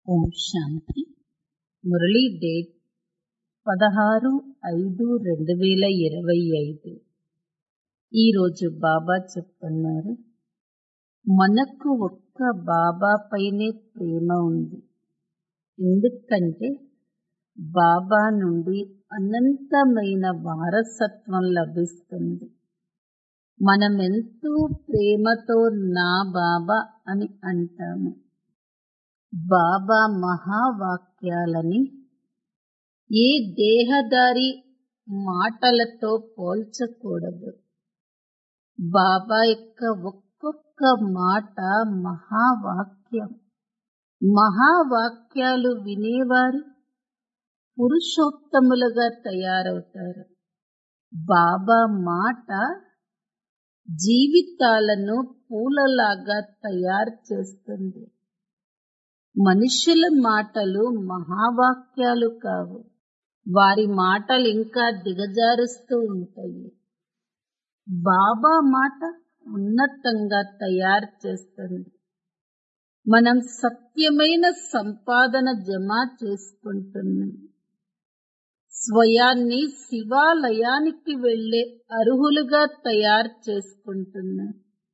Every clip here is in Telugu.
ఓం శాంతి మురళీ డేట్ పదహారు ఐదు రెండు వేల ఇరవై ఐదు ఈరోజు బాబా చెప్తున్నారు మనకు ఒక్క బాబా పైనే ప్రేమ ఉంది ఎందుకంటే బాబా నుండి అనంతమైన వారసత్వం లభిస్తుంది మనమెంతో ప్రేమతో నా బాబా అని అంటాము బాబా మహావాక్యాలని ఏ దేహదారి మాటలతో పోల్చకూడదు బాబా యొక్క ఒక్కొక్క మాట మహావాక్యం మహావాక్యాలు వినేవారు పురుషోత్తములుగా తయారవుతారు బాబా మాట జీవితాలను పూలలాగా తయారు చేస్తుంది మనుషుల మాటలు మహావాక్యాలు కావు వారి మాటలు ఇంకా దిగజారుస్తూ ఉంటాయి బాబా మాట ఉన్నతంగా తయారు చేస్తుంది మనం సత్యమైన సంపాదన జమ చేసుకుంటున్నాం స్వయాన్ని శివాలయానికి వెళ్లే అర్హులుగా తయారు చేసుకుంటున్నాం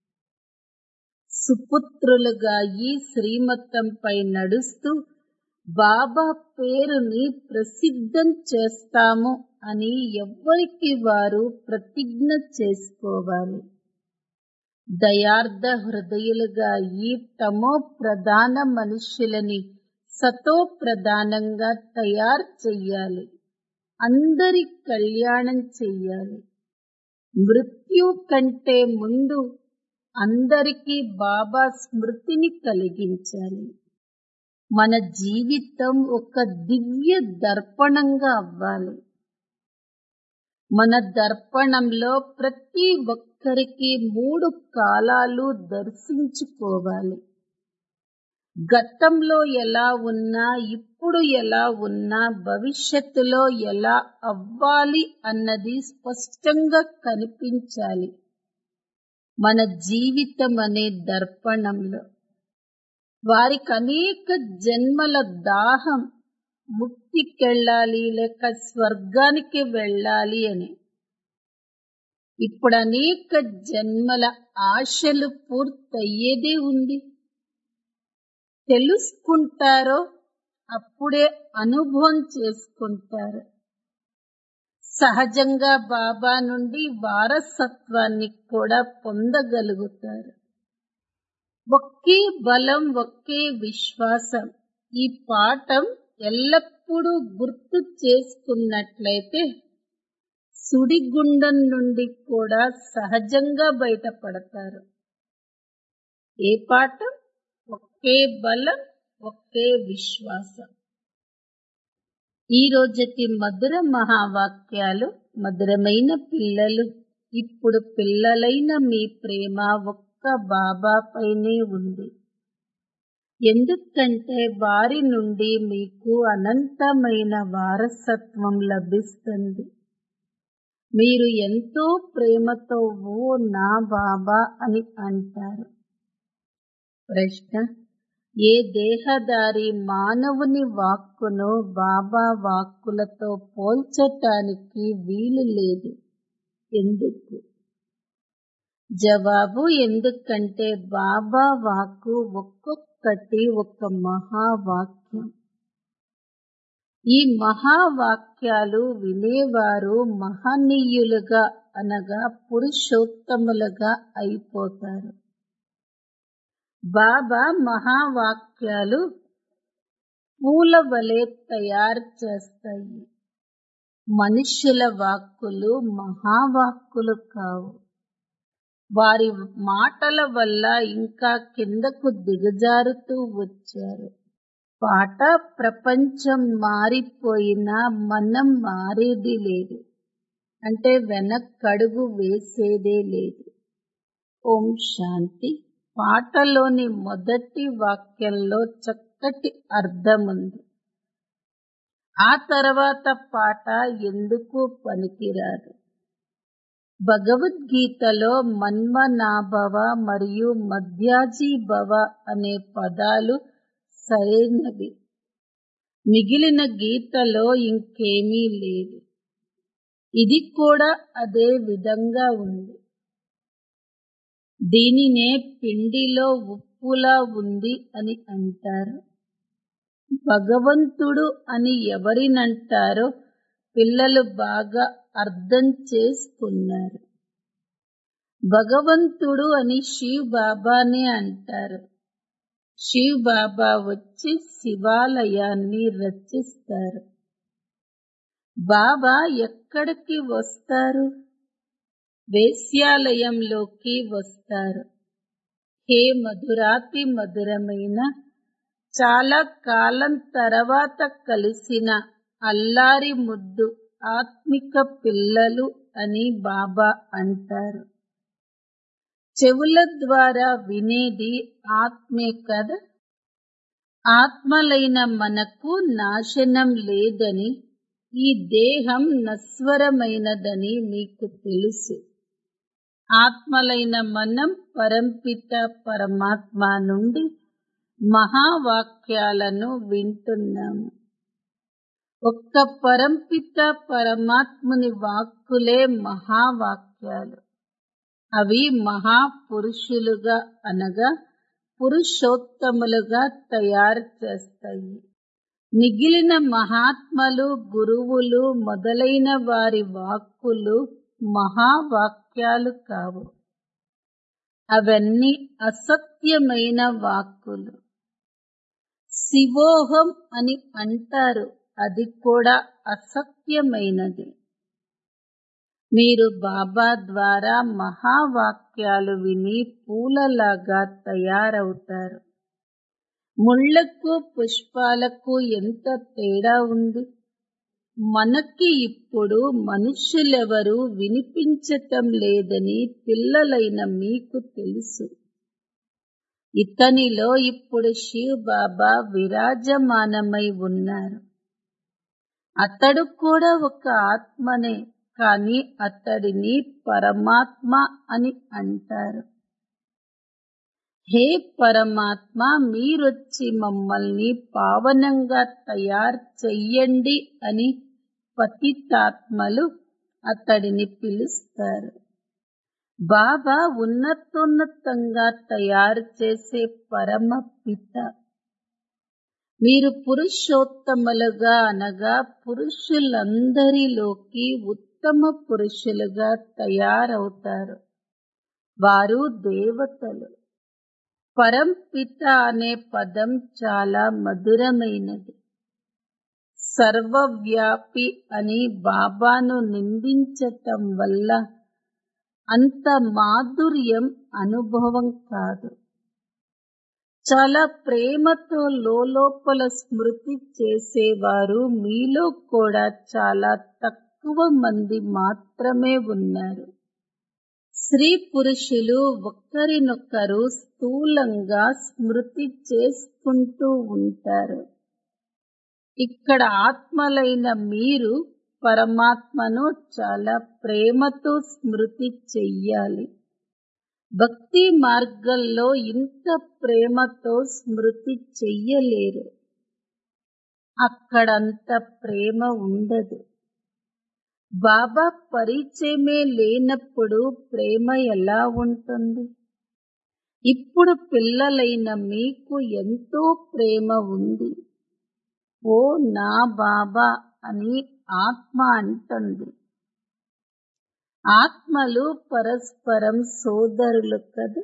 సుపుత్రులుగా ఈ శ్రీమతంపై నడుస్తూ బాబా పేరుని ప్రసిద్ధం చేస్తాము అని ఎవ్వరికి వారు ప్రతిజ్ఞ చేసుకోవాలి దయార్థ హృదయులుగా ఈ తమో ప్రధాన మనుషులని సతో ప్రధానంగా తయారు చెయ్యాలి అందరి కళ్యాణం చెయ్యాలి మృత్యు కంటే ముందు అందరికీ బాబా స్మృతిని కలిగించాలి మన జీవితం ఒక దివ్య దర్పణంగా అవ్వాలి మన దర్పణంలో ప్రతి ఒక్కరికి మూడు కాలాలు దర్శించుకోవాలి గతంలో ఎలా ఉన్నా ఇప్పుడు ఎలా ఉన్నా భవిష్యత్తులో ఎలా అవ్వాలి అన్నది స్పష్టంగా కనిపించాలి మన జీవితం అనే దర్పణంలో వారికి అనేక జన్మల దాహం ముక్తికెళ్ళాలి లేక స్వర్గానికి వెళ్ళాలి అని ఇప్పుడు అనేక జన్మల ఆశలు పూర్తయ్యేదే ఉంది తెలుసుకుంటారో అప్పుడే అనుభవం చేసుకుంటారు సహజంగా బాబా నుండి వారసత్వాన్ని కూడా పొందగలుగుతారు ఒకే బలం ఒకే విశ్వాసం ఈ పాఠం ఎల్లప్పుడూ గుర్తు చేసుకున్నట్లయితే సుడిగుండం నుండి కూడా సహజంగా బయటపడతారు ఏ పాఠం ఒకే బలం ఒకే విశ్వాసం ఈ రోజటి మధుర మహావాక్యాలు మధురమైన పిల్లలు ఇప్పుడు పిల్లలైన మీ ప్రేమ ఒక్క బాబా పైనే ఉంది ఎందుకంటే వారి నుండి మీకు అనంతమైన వారసత్వం లభిస్తుంది మీరు ఎంతో ప్రేమతో ఓ నా బాబా అని అంటారు ప్రశ్న ఏ దేహదారి మానవుని వాక్కును బాబా వాక్కులతో పోల్చటానికి వీలు లేదు ఎందుకు జవాబు ఎందుకంటే బాబా వాక్కు ఒక్కొక్కటి ఒక మహావాక్యం ఈ మహావాక్యాలు వినేవారు మహనీయులుగా అనగా పురుషోత్తములుగా అయిపోతారు బాబా మహావాక్యాలు పూల వలె తయారు చేస్తాయి మనుష్యుల వాక్కులు మహావాక్కులు కావు వారి మాటల వల్ల ఇంకా కిందకు దిగజారుతూ వచ్చారు పాట ప్రపంచం మారిపోయినా మనం మారేది లేదు అంటే వెనక్కడుగు వేసేదే లేదు ఓం శాంతి పాటలోని మొదటి వాక్యంలో చక్కటి అర్థముంది ఆ తర్వాత పాట ఎందుకు పనికిరాదు భగవద్గీతలో మన్మనాభవ మరియు మధ్యాజీభవ అనే పదాలు సరైనవి మిగిలిన గీతలో ఇంకేమీ లేదు ఇది కూడా అదే విధంగా ఉంది దీనినే పిండిలో ఉప్పులా ఉంది అని అంటారు భగవంతుడు అని ఎవరినంటారో పిల్లలు బాగా అర్థం చేసుకున్నారు భగవంతుడు అని శివ్ బాబానే అంటారు శివ్ బాబా వచ్చి శివాలయాన్ని రచిస్తారు బాబా ఎక్కడికి వస్తారు వేశ్యాలయంలోకి వస్తారు హే మధురాతి మధురమైన చాలా కాలం తర్వాత కలిసిన అల్లారి ముద్దు ఆత్మిక పిల్లలు అని బాబా అంటారు చెవుల ద్వారా వినేది ఆత్మే కదా ఆత్మలైన మనకు నాశనం లేదని ఈ దేహం నశ్వరమైనదని మీకు తెలుసు ఆత్మలైన మనం పరంపిత పరమాత్మ నుండి మహావాక్యాలను వింటున్నాము ఒక్క పరంపిత పరమాత్ముని వాక్కులే మహావాక్యాలు అవి మహాపురుషులుగా అనగా పురుషోత్తములుగా తయారు చేస్తాయి మిగిలిన మహాత్మలు గురువులు మొదలైన వారి వాక్కులు మహావాక్యాలు కావు అవన్నీ అసత్యమైన వాక్కులు శివోహం అని అంటారు అది కూడా అసత్యమైనది మీరు బాబా ద్వారా మహావాక్యాలు విని పూలలాగా తయారవుతారు ముళ్లకు పుష్పాలకు ఎంత తేడా ఉంది మనకి ఇప్పుడు మనుష్యులెవరూ వినిపించటం లేదని పిల్లలైన మీకు తెలుసు ఇతనిలో ఇప్పుడు శివ్ బాబా విరాజమానమై ఉన్నారు అతడు కూడా ఒక ఆత్మనే కాని అతడిని పరమాత్మ అని అంటారు హే పరమాత్మ మీరొచ్చి మమ్మల్ని పావనంగా తయారు చెయ్యండి అని పతితాత్మలు అతడిని పిలుస్తారు బాబా ఉన్నతోన్నతంగా తయారు చేసే పరమ పిత మీరు పురుషోత్తములుగా అనగా పురుషులందరిలోకి ఉత్తమ పురుషులుగా తయారవుతారు వారు దేవతలు పరంపిత అనే పదం చాలా మధురమైనది సర్వవ్యాపి అని బాబాను నిందించటం వల్ల అంత మాధుర్యం అనుభవం కాదు చాలా ప్రేమతో లోపల స్మృతి చేసేవారు మీలో కూడా చాలా తక్కువ మంది మాత్రమే ఉన్నారు స్త్రీ పురుషులు ఒకరినొకరు స్థూలంగా స్మృతి చేసుకుంటూ ఉంటారు ఇక్కడ ఆత్మలైన మీరు పరమాత్మను చాలా ప్రేమతో స్మృతి చెయ్యాలి భక్తి మార్గంలో ఇంత ప్రేమతో స్మృతి చెయ్యలేరు అక్కడంత ప్రేమ ఉండదు బాబా పరిచయమే లేనప్పుడు ప్రేమ ఎలా ఉంటుంది ఇప్పుడు పిల్లలైన మీకు ఎంతో ప్రేమ ఉంది ఓ నా బాబా అని ఆత్మ అంటుంది ఆత్మలు పరస్పరం సోదరులు కదా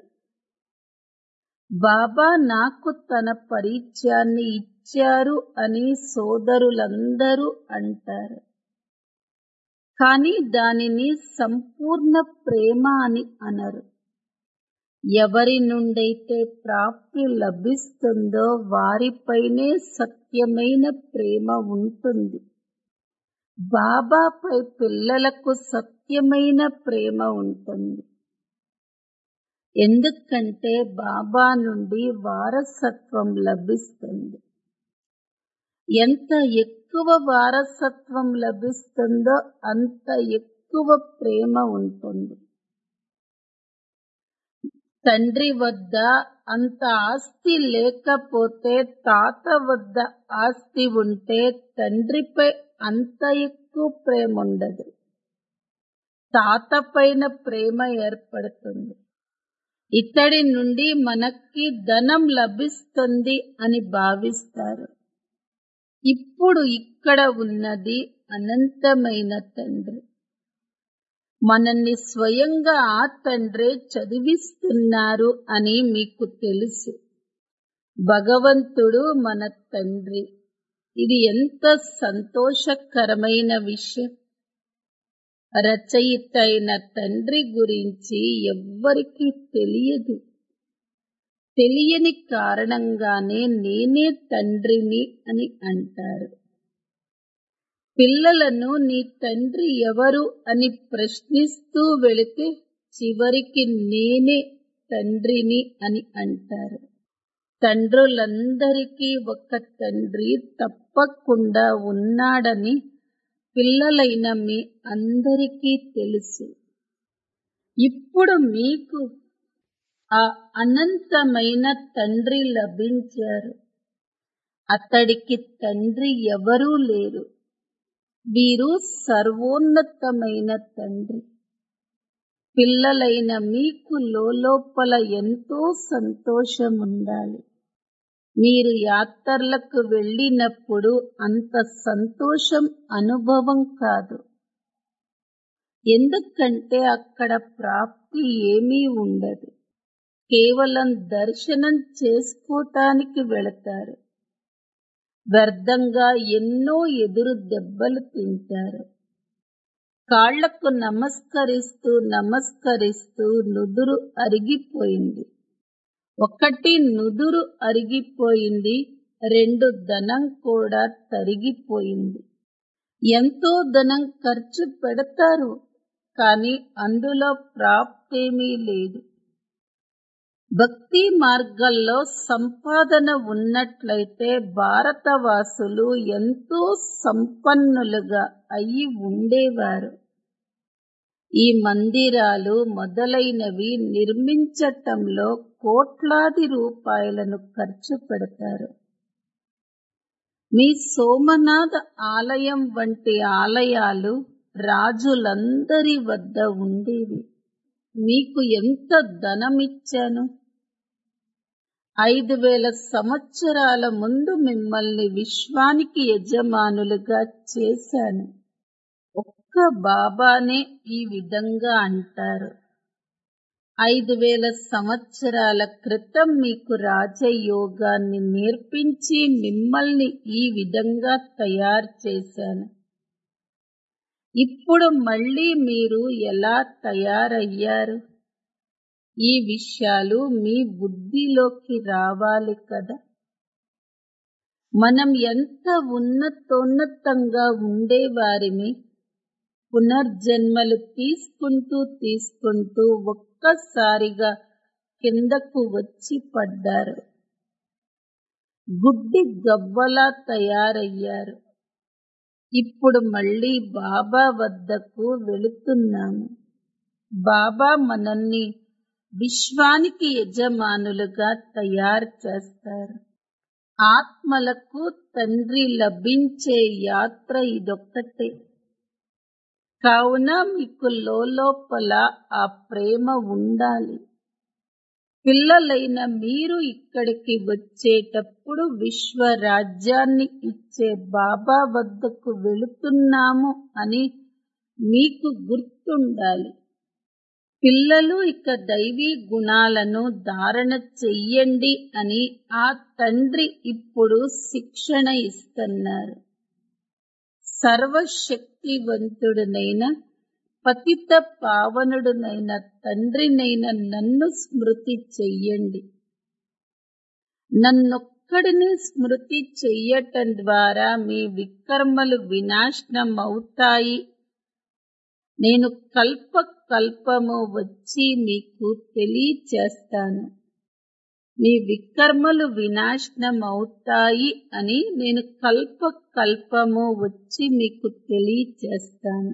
బాబా నాకు తన పరిచయాన్ని ఇచ్చారు అని సోదరులందరూ అంటారు కానీ దానిని సంపూర్ణ ప్రేమ అని అనరు ఎవరి నుండైతే ప్రాప్తి లభిస్తుందో వారిపైనే సత్యమైన ప్రేమ ఉంటుంది బాబాపై పిల్లలకు సత్యమైన ప్రేమ ఉంటుంది ఎందుకంటే బాబా నుండి వారసత్వం లభిస్తుంది ఎంత ఎక్కువ వారసత్వం లభిస్తుందో అంత ఎక్కువ ప్రేమ ఉంటుంది తండ్రి వద్ద అంత ఆస్తి లేకపోతే తాత వద్ద ఆస్తి ఉంటే తండ్రిపై అంత ఎక్కువ ప్రేమ ఉండదు తాత పైన ప్రేమ ఏర్పడుతుంది ఇతడి నుండి మనకి ధనం లభిస్తుంది అని భావిస్తారు ఇప్పుడు ఇక్కడ ఉన్నది అనంతమైన తండ్రి మనల్ని స్వయంగా ఆ తండ్రే చదివిస్తున్నారు అని మీకు తెలుసు భగవంతుడు మన తండ్రి ఇది ఎంత సంతోషకరమైన విషయం రచయిత అయిన తండ్రి గురించి ఎవ్వరికీ తెలియదు తెలియని కారణంగానే నేనే తండ్రిని అని అంటారు పిల్లలను నీ తండ్రి ఎవరు అని ప్రశ్నిస్తూ వెళితే చివరికి నేనే తండ్రిని అని అంటారు తండ్రులందరికీ ఒక తండ్రి తప్పకుండా ఉన్నాడని పిల్లలైన మీ అందరికీ తెలుసు ఇప్పుడు మీకు ఆ అనంతమైన తండ్రి లభించారు అతడికి తండ్రి ఎవరూ లేరు వీరు సర్వోన్నతమైన తండ్రి పిల్లలైన మీకు లోపల ఎంతో సంతోషం ఉండాలి మీరు యాత్రలకు వెళ్ళినప్పుడు అంత సంతోషం అనుభవం కాదు ఎందుకంటే అక్కడ ప్రాప్తి ఏమీ ఉండదు కేవలం దర్శనం చేసుకోటానికి వెళతారు వ్యర్థంగా ఎన్నో ఎదురు దెబ్బలు తింటారు కాళ్లకు నమస్కరిస్తూ నమస్కరిస్తూ నుదురు అరిగిపోయింది ఒకటి నుదురు అరిగిపోయింది రెండు ధనం కూడా తరిగిపోయింది ఎంతో ధనం ఖర్చు పెడతారు కానీ అందులో ప్రాప్తేమీ లేదు భక్తి మార్గంలో సంపాదన ఉన్నట్లయితే భారతవాసులు ఎంతో సంపన్నులుగా అయి ఉండేవారు ఈ మందిరాలు మొదలైనవి నిర్మించటంలో కోట్లాది రూపాయలను ఖర్చు పెడతారు మీ సోమనాథ ఆలయం వంటి ఆలయాలు రాజులందరి వద్ద ఉండేవి మీకు ఎంత ధనమిచ్చాను ఐదు వేల సంవత్సరాల ముందు మిమ్మల్ని విశ్వానికి యజమానులుగా చేశాను ఒక్క బాబానే ఈ విధంగా అంటారు ఐదు వేల సంవత్సరాల క్రితం మీకు రాజయోగాన్ని నేర్పించి మిమ్మల్ని ఈ విధంగా తయారు చేశాను ఇప్పుడు మళ్ళీ మీరు ఎలా తయారయ్యారు ఈ విషయాలు మీ బుద్ధిలోకి రావాలి కదా మనం ఎంత ఉన్నతోన్నతంగా ఉండేవారిని పునర్జన్మలు తీసుకుంటూ తీసుకుంటూ ఒక్కసారిగా కిందకు వచ్చి పడ్డారు గుడ్డి గవ్వలా తయారయ్యారు ఇప్పుడు మళ్ళీ బాబా వద్దకు వెళుతున్నాము బాబా మనల్ని విశ్వానికి యజమానులుగా తయారు చేస్తారు ఆత్మలకు తండ్రి లభించే యాత్ర ఇదొక్కటే కావున మీకు లోపల ఆ ప్రేమ ఉండాలి పిల్లలైన మీరు ఇక్కడికి వచ్చేటప్పుడు విశ్వ రాజ్యాన్ని ఇచ్చే బాబా వద్దకు వెళుతున్నాము అని మీకు గుర్తుండాలి పిల్లలు ఇక దైవీ గుణాలను ధారణ చెయ్యండి అని ఆ తండ్రి ఇప్పుడు శిక్షణ ఇస్తున్నారు సర్వశక్తివంతుడునైన పతిత పావనుడునైన తండ్రినైన నన్ను స్మృతి చెయ్యండి నన్నొక్కడిని స్మృతి చెయ్యటం ద్వారా మీ వికర్మలు వినాశనం అవుతాయి నేను కల్ప కల్పము వచ్చి మీకు తెలియచేస్తాను మీ వికర్మలు వినాశనం అవుతాయి అని నేను కల్ప కల్పము వచ్చి మీకు తెలియచేస్తాను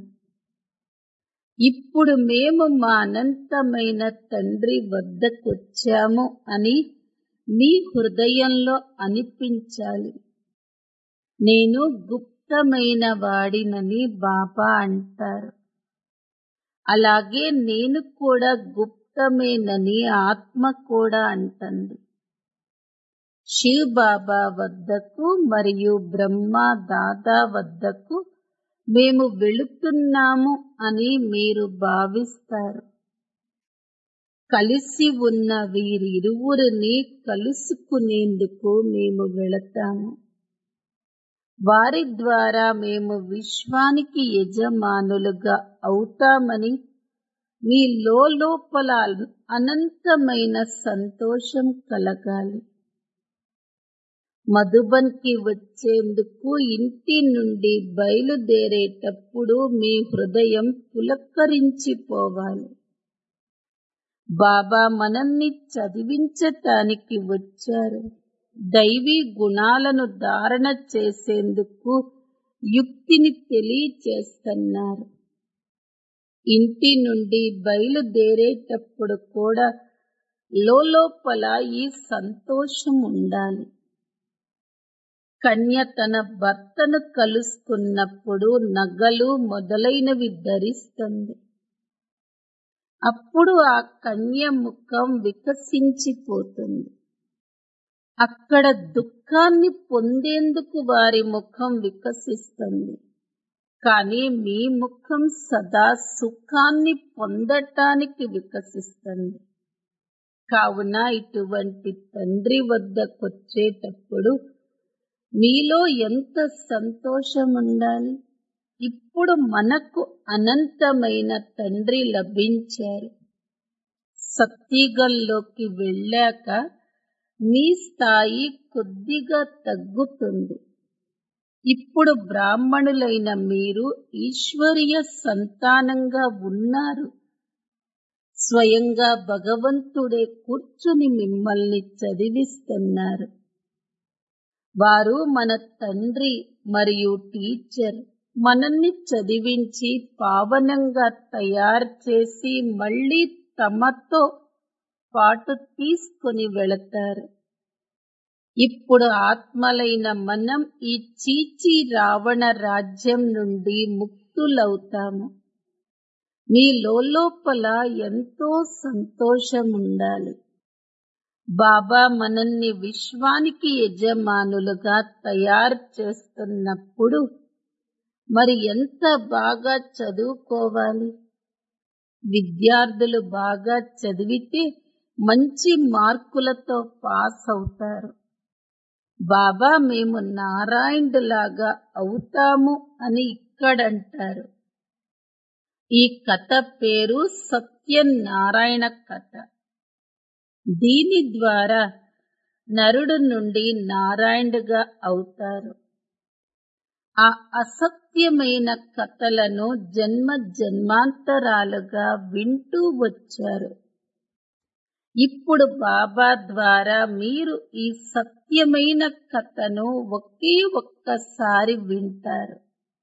ఇప్పుడు మేము మా అనంతమైన తండ్రి వద్దకొచ్చాము అని మీ హృదయంలో అనిపించాలి నేను గుప్తమైన వాడినని బాబా అంటారు అలాగే నేను కూడా గుప్తమేనని ఆత్మ కూడా అంటుంది శివ్ బాబా వద్దకు మరియు బ్రహ్మ దాదా వద్దకు మేము వెళుతున్నాము అని మీరు భావిస్తారు కలిసి ఉన్న వీరిరువురిని కలుసుకునేందుకు మేము వెళతాము వారి ద్వారా మేము విశ్వానికి యజమానులుగా అవుతామని మీ లోపల అనంతమైన సంతోషం కలగాలి మధుబన్కి వచ్చేందుకు ఇంటి నుండి బయలుదేరేటప్పుడు మీ హృదయం పులక్కరించిపోవాలి బాబా మనల్ని చదివించటానికి వచ్చారు దైవీ గుణాలను ధారణ చేసేందుకు యుక్తిని తెలియచేస్తున్నారు ఇంటి నుండి బయలుదేరేటప్పుడు కూడా లోపల ఈ సంతోషం ఉండాలి కన్య తన భర్తను కలుసుకున్నప్పుడు నగలు మొదలైనవి ధరిస్తుంది అప్పుడు ఆ కన్య ముఖం వికసించిపోతుంది అక్కడ దుఃఖాన్ని పొందేందుకు వారి ముఖం వికసిస్తుంది కానీ మీ ముఖం సదా సుఖాన్ని పొందటానికి వికసిస్తుంది కావున ఇటువంటి తండ్రి వద్దకొచ్చేటప్పుడు మీలో ఎంత సంతోషం ఉండాలి ఇప్పుడు మనకు అనంతమైన తండ్రి లభించారు సత్యుగంలోకి వెళ్ళాక మీ స్థాయి కొద్దిగా తగ్గుతుంది ఇప్పుడు బ్రాహ్మణులైన మీరు ఈశ్వరీయ సంతానంగా ఉన్నారు స్వయంగా భగవంతుడే కూర్చుని మిమ్మల్ని చదివిస్తున్నారు వారు మన తండ్రి మరియు టీచర్ మనల్ని చదివించి పావనంగా తయారు చేసి మళ్ళీ తమతో పాటు తీసుకొని వెళతారు ఇప్పుడు ఆత్మలైన మనం ఈ చీచి రావణ రాజ్యం నుండి ముక్తులవుతాము మీ లోపల ఎంతో సంతోషం ఉండాలి బాబా మనల్ని విశ్వానికి యజమానులుగా తయారు చేస్తున్నప్పుడు మరి ఎంత బాగా చదువుకోవాలి విద్యార్థులు బాగా చదివితే మంచి మార్కులతో పాస్ అవుతారు బాబా మేము నారాయణులాగా అవుతాము అని ఇక్కడంటారు ఈ కథ పేరు సత్యనారాయణ కథ దీని ద్వారా నరుడు నుండి నారాయణుడుగా అవుతారు ఆ అసత్యమైన కథలను జన్మ జన్మాంతరాలుగా వింటూ వచ్చారు ఇప్పుడు బాబా ద్వారా మీరు ఈ సత్యమైన కథను ఒకే ఒక్కసారి వింటారు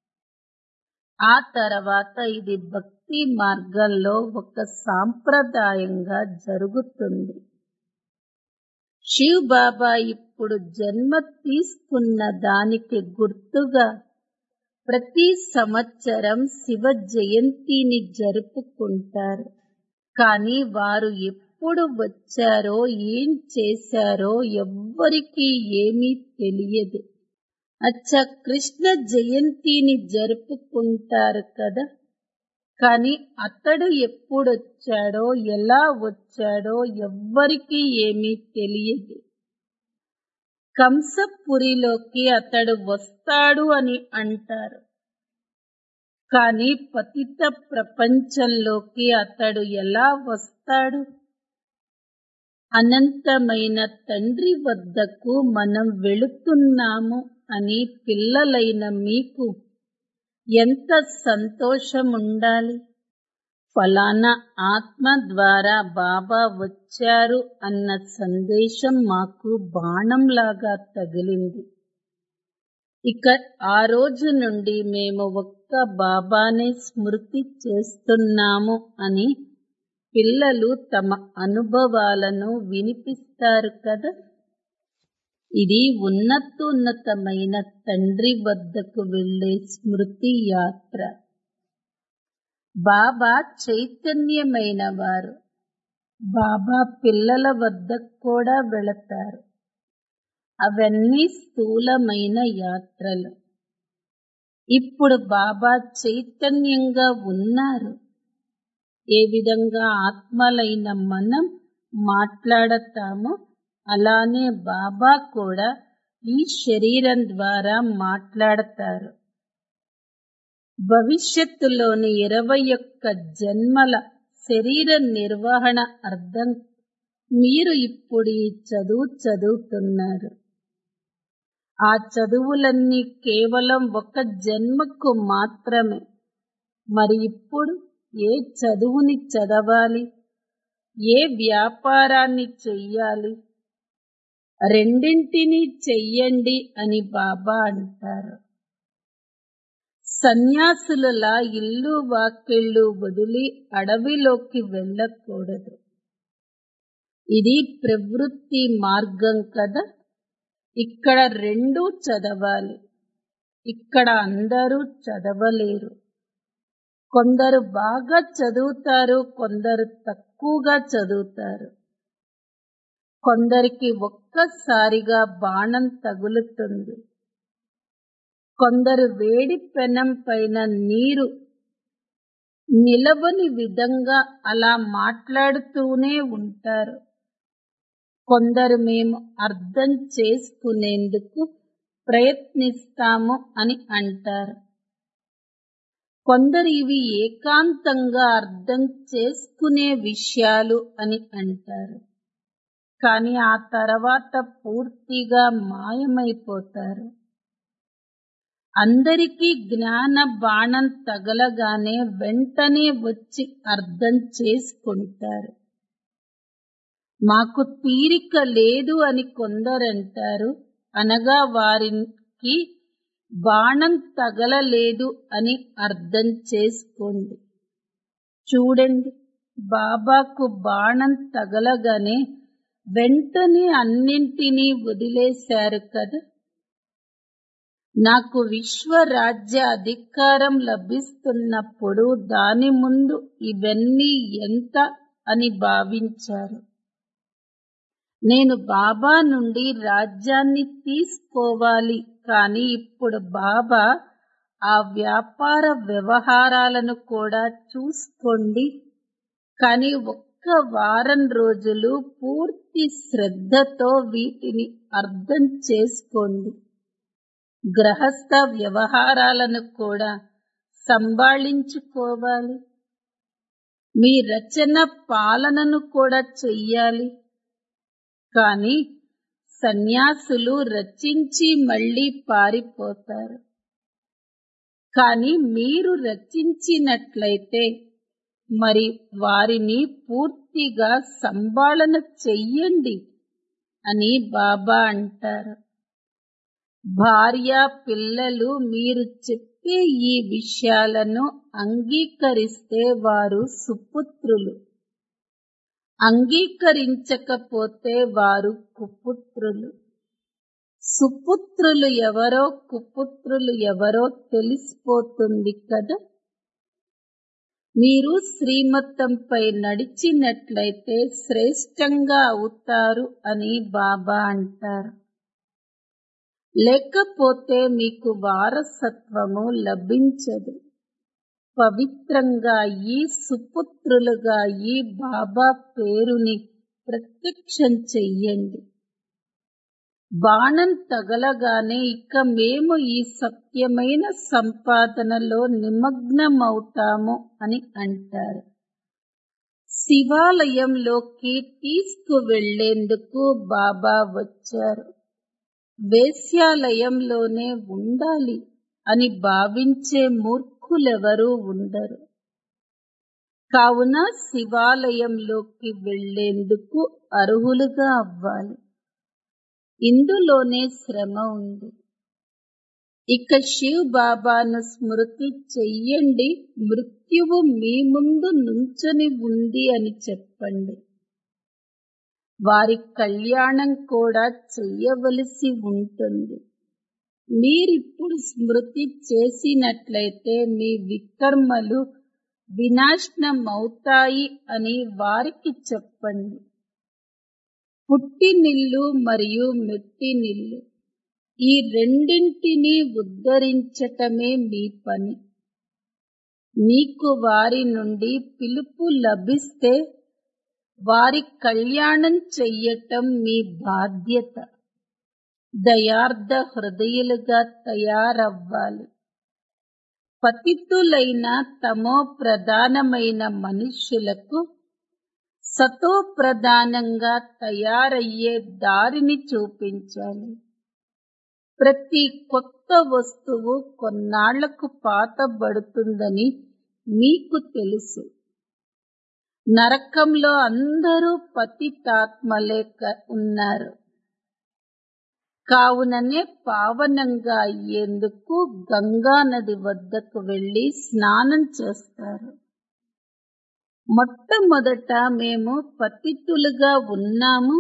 ఆ తర్వాత ఇది భక్తి మార్గంలో ఒక సాంప్రదాయంగా జరుగుతుంది శివ్ బాబా ఇప్పుడు జన్మ తీసుకున్న దానికి గుర్తుగా ప్రతి సంవత్సరం శివ జయంతిని జరుపుకుంటారు కానీ వారు ఎప్పుడు వచ్చారో ఏం చేశారో ఎవ్వరికీ ఏమీ తెలియదు అచ్చ కృష్ణ జయంతిని జరుపుకుంటారు కదా కానీ అతడు ఎప్పుడొచ్చాడో ఎలా వచ్చాడో ఎవ్వరికీ ఏమీ తెలియదు కంసపురిలోకి అతడు వస్తాడు అని అంటారు కానీ పతిత ప్రపంచంలోకి అతడు ఎలా వస్తాడు అనంతమైన తండ్రి వద్దకు మనం వెళుతున్నాము అని పిల్లలైన మీకు ఎంత సంతోషం ఉండాలి ఫలానా ఆత్మ ద్వారా బాబా వచ్చారు అన్న సందేశం మాకు బాణంలాగా తగిలింది ఇక ఆ రోజు నుండి మేము ఒక్క బాబానే స్మృతి చేస్తున్నాము అని పిల్లలు తమ అనుభవాలను వినిపిస్తారు కదా ఇది ఉన్నతోన్నతమైన తండ్రి వద్దకు వెళ్ళే స్మృతి యాత్ర బాబా చైతన్యమైన వారు బాబా పిల్లల వద్దకు కూడా వెళతారు అవన్నీ స్థూలమైన యాత్రలు ఇప్పుడు బాబా చైతన్యంగా ఉన్నారు ఏ విధంగా ఆత్మలైన మనం మాట్లాడతామో అలానే బాబా కూడా ఈ శరీరం ద్వారా మాట్లాడతారు భవిష్యత్తులోని ఇరవై ఒక్క జన్మల శరీర నిర్వహణ అర్థం మీరు ఇప్పుడు ఈ చదువు చదువుతున్నారు ఆ చదువులన్నీ కేవలం ఒక జన్మకు మాత్రమే మరి ఇప్పుడు ఏ చదువుని చదవాలి ఏ వ్యాపారాన్ని చెయ్యాలి రెండింటినీ చెయ్యండి అని బాబా అంటారు సన్యాసులలా ఇల్లు వాకిళ్ళు వదిలి అడవిలోకి వెళ్ళకూడదు ఇది ప్రవృత్తి మార్గం కదా ఇక్కడ రెండు చదవాలి ఇక్కడ అందరూ చదవలేరు కొందరు బాగా చదువుతారు కొందరు తక్కువగా చదువుతారు కొందరికి ఒక్కసారిగా బాణం తగులుతుంది కొందరు వేడి పెనం పైన నీరు నిలవని విధంగా అలా మాట్లాడుతూనే ఉంటారు కొందరు మేము అర్థం చేసుకునేందుకు ప్రయత్నిస్తాము అని అంటారు కొందరు ఇవి ఏకాంతంగా అర్థం చేసుకునే విషయాలు అని అంటారు కానీ ఆ తర్వాత పూర్తిగా మాయమైపోతారు అందరికీ జ్ఞాన బాణం తగలగానే వెంటనే వచ్చి అర్థం చేసుకుంటారు మాకు తీరిక లేదు అని కొందరంటారు అనగా వారికి బాణం తగలలేదు అని అర్థం చేసుకోండి చూడండి బాబాకు బాణం తగలగానే వెంటనే అన్నింటినీ వదిలేశారు కదా నాకు విశ్వరాజ్య అధికారం లభిస్తున్నప్పుడు దాని ముందు ఇవన్నీ ఎంత అని భావించారు నేను బాబా నుండి రాజ్యాన్ని తీసుకోవాలి కానీ ఇప్పుడు బాబా ఆ వ్యాపార వ్యవహారాలను కూడా చూసుకోండి కానీ ఒక్క వారం రోజులు పూర్తి శ్రద్ధతో వీటిని అర్థం చేసుకోండి గ్రహస్థ వ్యవహారాలను కూడా సంభాళించుకోవాలి మీ రచన పాలనను కూడా చెయ్యాలి కానీ సన్యాసులు రచించి మళ్ళీ పారిపోతారు కానీ మీరు రచించినట్లయితే మరి వారిని పూర్తిగా సంభాళన చెయ్యండి అని బాబా అంటారు భార్య పిల్లలు మీరు చెప్పే ఈ విషయాలను అంగీకరిస్తే వారు సుపుత్రులు అంగీకరించకపోతే వారు కుపుత్రులు సుపుత్రులు ఎవరో కుపుత్రులు ఎవరో తెలిసిపోతుంది కదా మీరు శ్రీమతంపై నడిచినట్లయితే శ్రేష్టంగా అవుతారు అని బాబా అంటారు లేకపోతే మీకు వారసత్వము లభించదు పవిత్రంగా ఈ సుపుత్రులుగా ఈ బాబా పేరుని ప్రత్యక్షం చెయ్యండి బాణం తగలగానే ఇక మేము ఈ సత్యమైన సంపాదనలో నిమగ్నమవుతాము అని అంటారు శివాలయంలోకి తీసుకువెళ్లేందుకు బాబా వచ్చారు వేశ్యాలయంలోనే ఉండాలి అని భావించే మూర్ఖులెవరూ ఉండరు కావున శివాలయంలోకి వెళ్లేందుకు అర్హులుగా అవ్వాలి ఇందులోనే శ్రమ ఉంది ఇక శివ్ బాబాను స్మృతి చెయ్యండి మృత్యువు మీ ముందు నుంచొని ఉంది అని చెప్పండి వారి కళ్యాణం కూడా చెయ్యవలసి ఉంటుంది మీరిప్పుడు స్మృతి చేసినట్లయితే మీ వికర్మలు వినాశనమవుతాయి అని వారికి చెప్పండి పుట్టినిల్లు మరియు మెట్టినిల్లు ఈ రెండింటినీ ఉద్ధరించటమే మీ పని మీకు వారి నుండి పిలుపు లభిస్తే వారి కళ్యాణం చెయ్యటం మీ బాధ్యత దయార్థ హృదయులుగా తయారవ్వాలి పతితులైన తమో ప్రధానమైన మనుష్యులకు సతో ప్రధానంగా తయారయ్యే దారిని చూపించాలి ప్రతి కొత్త వస్తువు కొన్నాళ్లకు పాతబడుతుందని మీకు తెలుసు నరకంలో అందరూ పతితాత్మలే ఉన్నారు కావుననే పావనంగా అయ్యేందుకు గంగా నది వద్దకు వెళ్లి స్నానం చేస్తారు మొట్టమొదట మేము పతితులుగా ఉన్నాము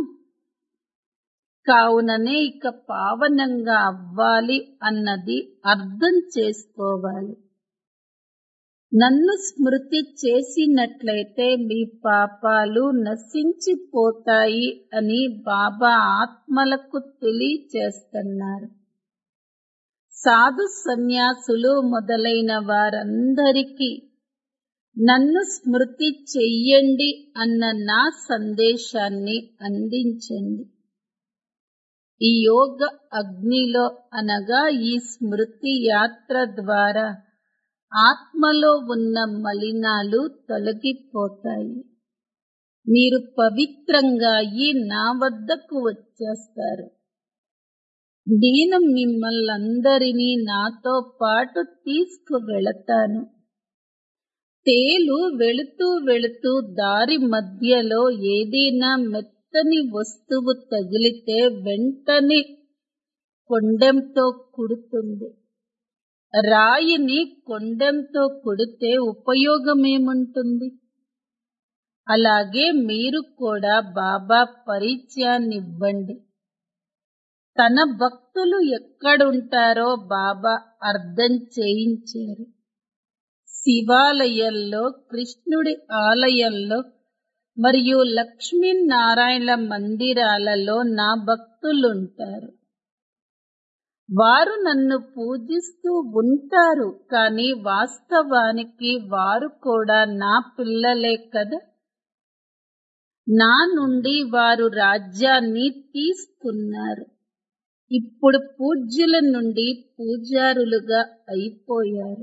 కావుననే ఇక పావనంగా అవ్వాలి అన్నది అర్థం చేసుకోవాలి నన్ను స్మృతి చేసినట్లయితే మీ పాపాలు నశించిపోతాయి అని బాబా ఆత్మలకు తెలియచేస్తున్నారు సాధు సన్యాసులు మొదలైన వారందరికీ నన్ను స్మృతి చెయ్యండి అన్న నా సందేశాన్ని అందించండి ఈ యోగ అగ్నిలో అనగా ఈ స్మృతి యాత్ర ద్వారా ఆత్మలో ఉన్న మలినాలు తొలగిపోతాయి మీరు పవిత్రంగా అయ్యి నా వద్దకు వచ్చేస్తారు నేను మిమ్మల్నందరినీ నాతో పాటు తీసుకువెళతాను తేలు వెళుతూ వెళుతూ దారి మధ్యలో ఏదైనా మెత్తని వస్తువు తగిలితే వెంటనే కొండెంతో కుడుతుంది రాయిని కొండెంతో కొడితే ఉపయోగమేముంటుంది అలాగే మీరు కూడా బాబా పరిచయాన్నివ్వండి తన భక్తులు ఎక్కడుంటారో బాబా అర్థం చేయించారు శివాలయంలో కృష్ణుడి ఆలయంలో మరియు లక్ష్మీనారాయణ మందిరాలలో నా భక్తులుంటారు వారు నన్ను పూజిస్తూ ఉంటారు కానీ వాస్తవానికి వారు కూడా నా పిల్లలే కదా నా నుండి వారు రాజ్యాన్ని తీసుకున్నారు ఇప్పుడు పూజ్యుల నుండి పూజారులుగా అయిపోయారు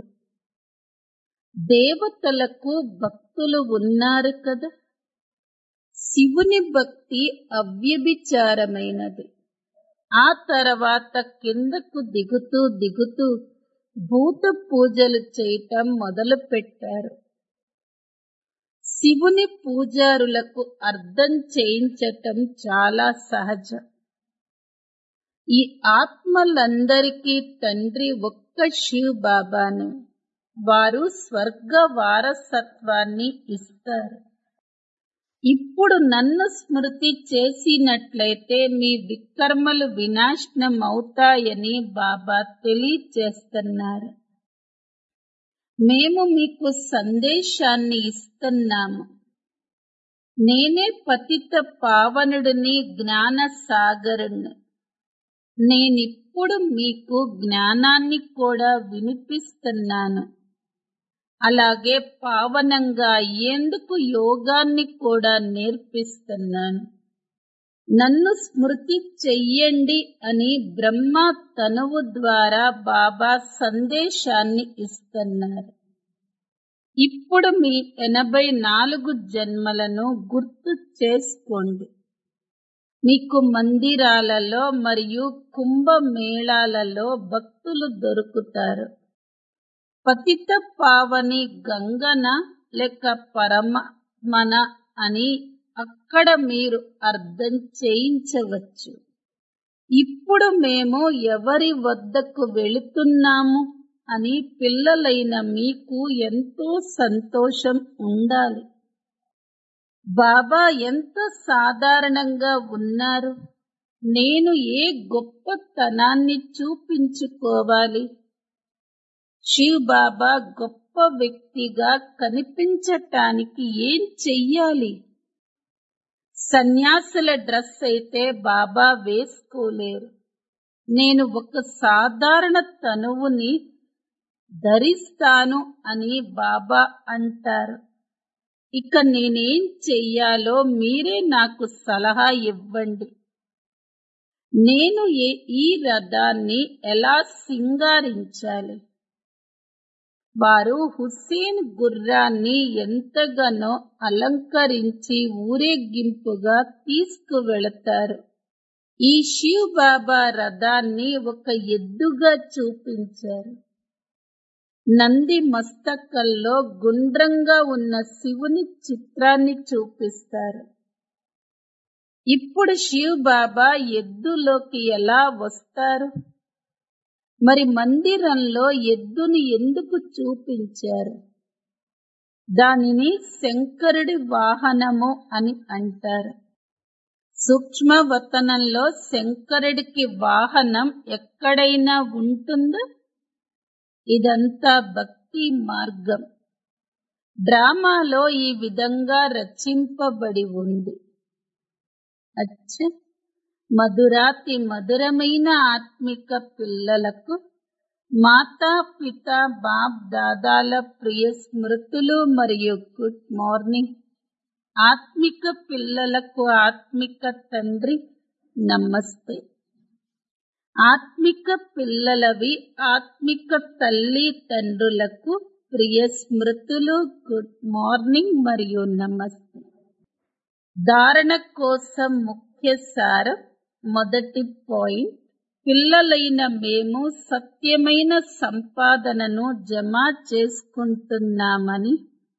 దేవతలకు భక్తులు ఉన్నారు కదా శివుని భక్తి అవ్యభిచారమైనది ఆ తర్వాత కిందకు దిగుతూ దిగుతూ భూత పూజలు చేయటం మొదలు పెట్టారు శివుని పూజారులకు అర్థం చేయించటం చాలా సహజం ఈ ఆత్మలందరికీ తండ్రి ఒక్క శివ్ బాబాను వారు స్వర్గ వారసత్వాన్ని ఇస్తారు ఇప్పుడు నన్ను స్మృతి చేసినట్లయితే మీ వికర్మలు వినాశనం అవుతాయని బాబా తెలియచేస్తున్నారు మేము మీకు సందేశాన్ని ఇస్తున్నాము నేనే పతిత పావనుడిని జ్ఞాన సాగరుణ్ణి నేనిప్పుడు మీకు జ్ఞానాన్ని కూడా వినిపిస్తున్నాను అలాగే పావనంగా అయ్యేందుకు యోగాన్ని కూడా నేర్పిస్తున్నాను నన్ను స్మృతి చెయ్యండి అని బ్రహ్మ తనువు ద్వారా బాబా సందేశాన్ని ఇస్తున్నారు ఇప్పుడు మీ ఎనభై నాలుగు జన్మలను గుర్తు చేసుకోండి మీకు మందిరాలలో మరియు కుంభమేళాలలో భక్తులు దొరుకుతారు పతిత పావని గంగన లేక పరమన అని అక్కడ మీరు అర్థం చేయించవచ్చు ఇప్పుడు మేము ఎవరి వద్దకు వెళుతున్నాము అని పిల్లలైన మీకు ఎంతో సంతోషం ఉండాలి బాబా ఎంత సాధారణంగా ఉన్నారు నేను ఏ గొప్పతనాన్ని చూపించుకోవాలి శివ్ బాబా గొప్ప వ్యక్తిగా కనిపించటానికి ఏం చెయ్యాలి సన్యాసుల డ్రెస్ అయితే బాబా వేసుకోలేరు నేను ఒక సాధారణ తనువుని ధరిస్తాను అని బాబా అంటారు ఇక నేనేం చెయ్యాలో మీరే నాకు సలహా ఇవ్వండి నేను ఏ- ఈ రథాన్ని ఎలా సింగారించాలి వారు హుస్సేన్ గుర్రాన్ని ఎంతగానో అలంకరించి ఊరేగింపుగా తీసుకువెళతారు ఈ శివ్ బాబా రథాన్ని ఒక ఎద్దుగా చూపించారు నంది మస్తకంలో గుండ్రంగా ఉన్న శివుని చిత్రాన్ని చూపిస్తారు ఇప్పుడు శివ్ బాబా ఎద్దులోకి ఎలా వస్తారు మరి మందిరంలో ఎద్దుని ఎందుకు చూపించారు దానిని శంకరుడి వాహనము అని అంటారు సూక్ష్మవతనంలో శంకరుడికి వాహనం ఎక్కడైనా ఉంటుందా ఇదంతా భక్తి మార్గం డ్రామాలో ఈ విధంగా రచింపబడి ఉంది అచ్చ మధురాతి మధురమైన ఆత్మిక పిల్లలకు మాతా పిత బాప్ దాదాల ప్రియ స్మృతులు మరియు గుడ్ మార్నింగ్ ఆత్మిక పిల్లలకు ఆత్మిక తండ్రి నమస్తే ఆత్మిక పిల్లలవి ఆత్మిక తల్లి తండ్రులకు ప్రియ స్మృతులు గుడ్ మార్నింగ్ మరియు నమస్తే ధారణ కోసం ముఖ్య సారం మొదటి పాయింట్ పిల్లలైన మేము సత్యమైన సంపాదనను జమ చేసుకుంటున్నామని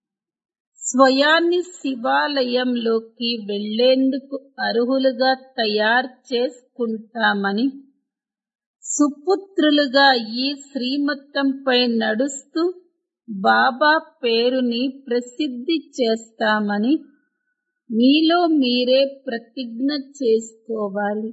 స్వయాన్ని శివాలయంలోకి వెళ్లేందుకు అర్హులుగా తయారు చేసుకుంటామని సుపుత్రులుగా ఈ శ్రీమతంపై నడుస్తూ బాబా పేరుని ప్రసిద్ధి చేస్తామని మీలో మీరే ప్రతిజ్ఞ చేసుకోవాలి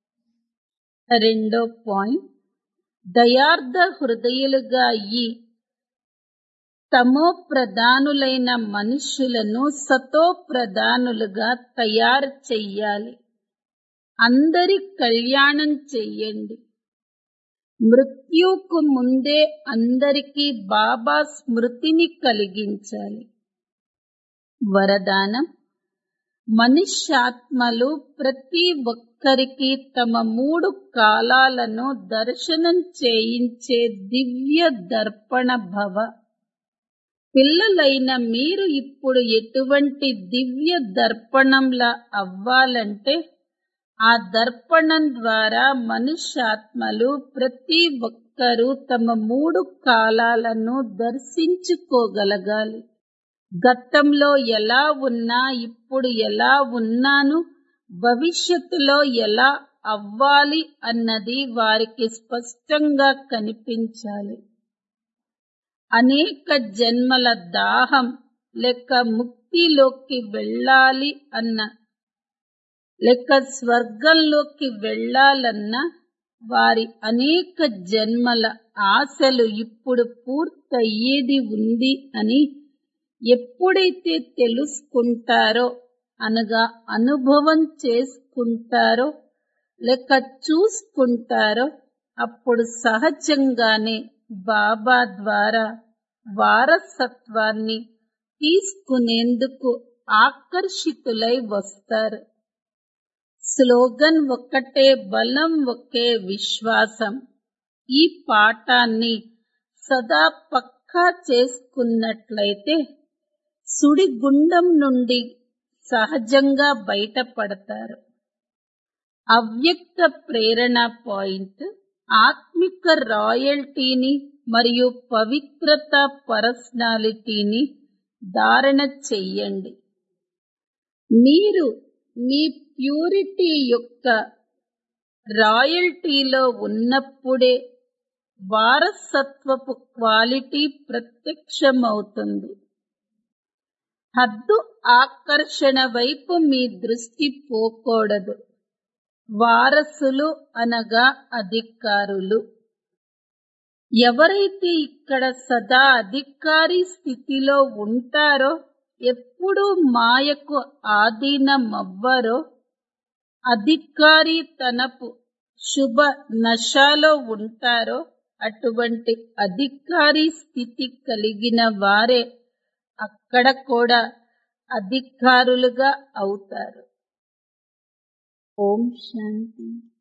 రెండో పాయింట్ దయార్థ హృదయులుగా ఈ తమో ప్రధానులైన మనుషులను సతో ప్రధానులుగా తయారు చెయ్యాలి అందరి కళ్యాణం చెయ్యండి మృత్యుకు ముందే అందరికీ బాబా స్మృతిని కలిగించాలి వరదానం మనుష్యాత్మలు ప్రతి ఒక్కరికి తమ మూడు కాలాలను దర్శనం చేయించే దివ్య దర్పణ భవ పిల్లలైన మీరు ఇప్పుడు ఎటువంటి దివ్య దర్పణంలా అవ్వాలంటే ఆ దర్పణం ద్వారా మనుష్యాత్మలు ప్రతి ఒక్కరూ తమ మూడు కాలాలను దర్శించుకోగలగాలి గతంలో ఎలా ఉన్నా ఇప్పుడు ఎలా ఉన్నాను భవిష్యత్తులో ఎలా అవ్వాలి అన్నది వారికి స్పష్టంగా కనిపించాలి అనేక జన్మల దాహం లేక ముక్తిలోకి వెళ్ళాలి అన్న లేక స్వర్గంలోకి వెళ్ళాలన్న వారి అనేక జన్మల ఆశలు ఇప్పుడు పూర్తయ్యేది ఉంది అని ఎప్పుడైతే తెలుసుకుంటారో అనగా అనుభవం చేసుకుంటారో లేక చూసుకుంటారో అప్పుడు సహజంగానే బాబా ద్వారా వారసత్వాన్ని తీసుకునేందుకు ఆకర్షితులై వస్తారు స్లోగన్ ఒక్కటే బలం ఒకే విశ్వాసం ఈ పాఠాన్ని సదా పక్కా చేసుకున్నట్లయితే సుడిగుండం నుండి సహజంగా బయటపడతారు అవ్యక్త ప్రేరణ పాయింట్ ఆత్మిక రాయల్టీని మరియు పవిత్రత పర్సనాలిటీని ధారణ చెయ్యండి మీరు మీ ప్యూరిటీ యొక్క రాయల్టీలో ఉన్నప్పుడే వారసత్వపు క్వాలిటీ ప్రత్యక్షమవుతుంది హద్దు ఆకర్షణ వైపు మీ దృష్టి పోకూడదు వారసులు అనగా అధికారులు ఎవరైతే ఇక్కడ సదా అధికారి స్థితిలో ఉంటారో ఎప్పుడూ మాయకు ఆధీనమవ్వరో అధికారి తనపు శుభ నశాలో ఉంటారో అటువంటి అధికారి స్థితి కలిగిన వారే అక్కడ కూడా అధికారులుగా అవుతారు ఓం శాంతి